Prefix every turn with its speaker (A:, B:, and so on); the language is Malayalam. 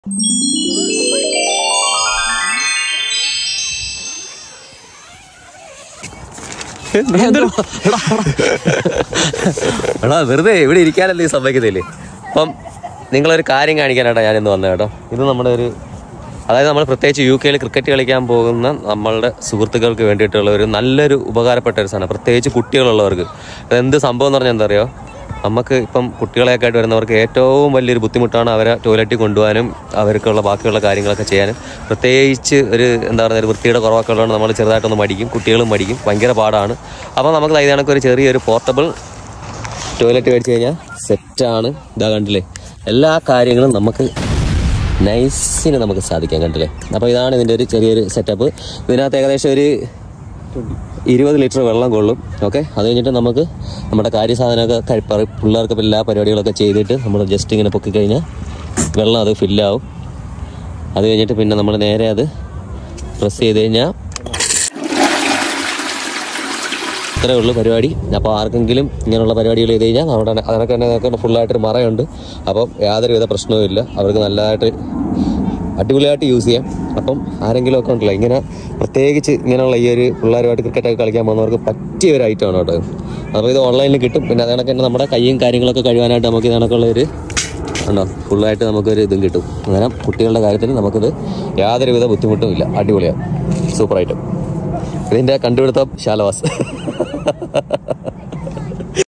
A: എടാ വെറുതെ ഇവിടെ ഇരിക്കാനല്ലേ ഈ സമ്മതിക്കത്തില്ലേ അപ്പം നിങ്ങളൊരു കാര്യം കാണിക്കാനായിട്ടാണ് ഞാനിന്ന് വന്നത് കേട്ടോ ഇത് നമ്മുടെ ഒരു അതായത് നമ്മൾ പ്രത്യേകിച്ച് യു കെയിൽ ക്രിക്കറ്റ് കളിക്കാൻ പോകുന്ന നമ്മളുടെ സുഹൃത്തുക്കൾക്ക് വേണ്ടിയിട്ടുള്ള ഒരു നല്ലൊരു ഉപകാരപ്പെട്ട ഒരു സാധനം പ്രത്യേകിച്ച് കുട്ടികളുള്ളവർക്ക് എന്ത് സംഭവം എന്ന് പറഞ്ഞാൽ എന്താ അറിയോ നമുക്ക് ഇപ്പം കുട്ടികളെയൊക്കെ ആയിട്ട് വരുന്നവർക്ക് ഏറ്റവും വലിയൊരു ബുദ്ധിമുട്ടാണ് അവരെ ടോയ്ലറ്റിൽ കൊണ്ടുപോകാനും അവർക്കുള്ള ബാക്കിയുള്ള കാര്യങ്ങളൊക്കെ ചെയ്യാനും പ്രത്യേകിച്ച് ഒരു എന്താ പറയുക ഒരു വൃത്തിയുടെ കുറവൊക്കെ ഉള്ളതുകൊണ്ട് നമ്മൾ ചെറുതായിട്ടൊന്ന് മടിക്കും കുട്ടികളും മടിക്കും ഭയങ്കര പാടാണ് അപ്പോൾ നമുക്ക് ഇത് കണക്ക് ഒരു ചെറിയൊരു പോർട്ടബിൾ ടോയ്ലറ്റ് മേടിച്ച് കഴിഞ്ഞാൽ സെറ്റാണ് ഇതാ കണ്ടില്ലേ എല്ലാ കാര്യങ്ങളും നമുക്ക് നൈസിന് നമുക്ക് സാധിക്കാൻ കണ്ടില്ലേ അപ്പോൾ ഇതാണ് ഇതിൻ്റെ ഒരു ചെറിയൊരു സെറ്റപ്പ് ഇതിനകത്ത് ഏകദേശം ഒരു ഇരുപത് ലിറ്റർ വെള്ളം കൊള്ളും ഓക്കെ അത് കഴിഞ്ഞിട്ട് നമുക്ക് നമ്മുടെ കാര്യസാധനമൊക്കെ കഴിപ്പറ പിള്ളേർക്ക് എല്ലാ പരിപാടികളൊക്കെ ചെയ്തിട്ട് നമ്മൾ ജസ്റ്റ് ഇങ്ങനെ പൊക്കി കഴിഞ്ഞാൽ വെള്ളം അത് ഫില്ലാവും അത് കഴിഞ്ഞിട്ട് പിന്നെ നമ്മൾ നേരെ അത് പ്രസ് ചെയ്ത് കഴിഞ്ഞാൽ ഇത്രേ ഉള്ളൂ പരിപാടി അപ്പോൾ ആർക്കെങ്കിലും ഇങ്ങനെയുള്ള പരിപാടികൾ ചെയ്ത് കഴിഞ്ഞാൽ അവിടെ അതിനൊക്കെ തന്നെ അതിനൊക്കെ ഫുള്ളായിട്ടൊരു മറയുണ്ട് അപ്പം യാതൊരുവിധ പ്രശ്നവും ഇല്ല അവർക്ക് നല്ലതായിട്ട് അടിപൊളിയായിട്ട് യൂസ് ചെയ്യാം അപ്പം ആരെങ്കിലും ഒക്കെ ഉണ്ടല്ലോ ഇങ്ങനെ പ്രത്യേകിച്ച് ഇങ്ങനെയുള്ള ഈ ഒരു പിള്ളേരുമായിട്ട് ക്രിക്കറ്റൊക്കെ കളിക്കാൻ പോകുന്നവർക്ക് പറ്റിയ ഒരു ഐറ്റമാണ് കേട്ടോ ഇത്. അപ്പോൾ ഇത് ഓൺലൈനിൽ കിട്ടും പിന്നെ അതിനൊക്കെ തന്നെ നമ്മുടെ കൈയും കാര്യങ്ങളൊക്കെ കഴിവാനായിട്ട് നമുക്ക് ഇതിനൊക്കെയുള്ള ഒരു ഉണ്ടോ ഫുള്ളായിട്ട് നമുക്കൊരു ഇതും കിട്ടും അന്നേരം കുട്ടികളുടെ കാര്യത്തിൽ നമുക്കിത് യാതൊരുവിധ ബുദ്ധിമുട്ടും ഇല്ല അടിപൊളിയാണ് സൂപ്പറായിട്ട് ഇതിൻ്റെ കണ്ടുപിടുത്തം ശാലവാസ്